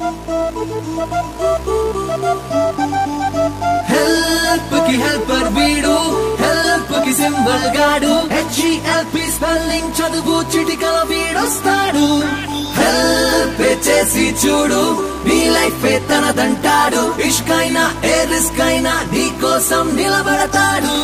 Help కి helper వీడు help కి సింబల్ గాడు హెచ్ఈఎల్పి స్పెల్లింగ్ చదువు చిటికల వీడొస్తాడు హెల్ప్ చేసి చూడు నీ లైఫ్ తనదంటాడు ఇష్కైనా ఏ రిస్క్ అయినా నీ కోసం నిలబడతాడు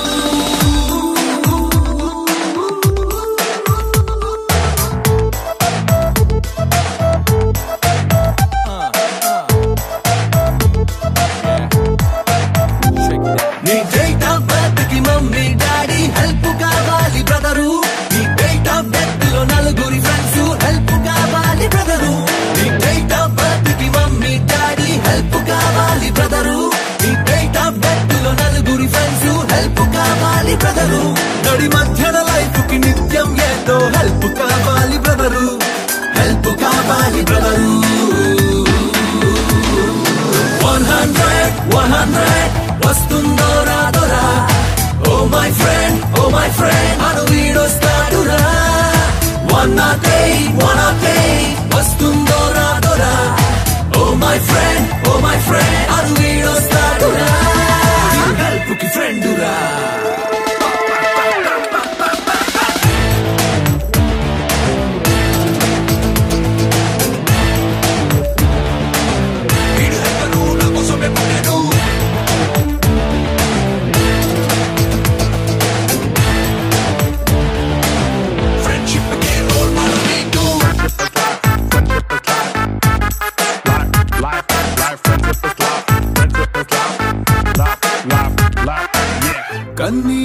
నీ డేట్ ఆఫ్ బర్త్ కి మమ్మీ డాడీ హెల్ప్ కావాలి బ్రదరు నీ డేట్ ఆఫ్ డెత్ లో నలుగురి ఫ్రెండ్స్ హెల్ప్ కావాలి బ్రదరు నీ డేట్ ఆఫ్ బర్త్ కి మమ్మీ డాడీ హెల్ప్ కావాలి బ్రదరు నీ డేట్ ఆఫ్ డెత్ లో నలుగురి ఫ్రెండ్స్ హెల్ప్ కావాలి బ్రదరు నడి మధ్యన లైఫ్ కి నిత్యం ఏదో హెల్ప్ కావాలి బ్రదరు హెల్ప్ కావాలి brother one hundred one hundred వస్తుందో రాదోరా O my friend O my friend అను వీడొస్తాడురా one nought eight one nought eight వస్తుందో రాదోరా O my friend O my friend అను వీడొస్తాడురా హెల్ప్ కి ఫ్రెండురా వీడు హెల్పరు నా కోసమే పుట్టాడు ఫ్రెండ్షిప్ కే రోల్ మోడల్ నీకు Life, life, friendship is life, friendship is life, life, life, life, yeah. కన్నీ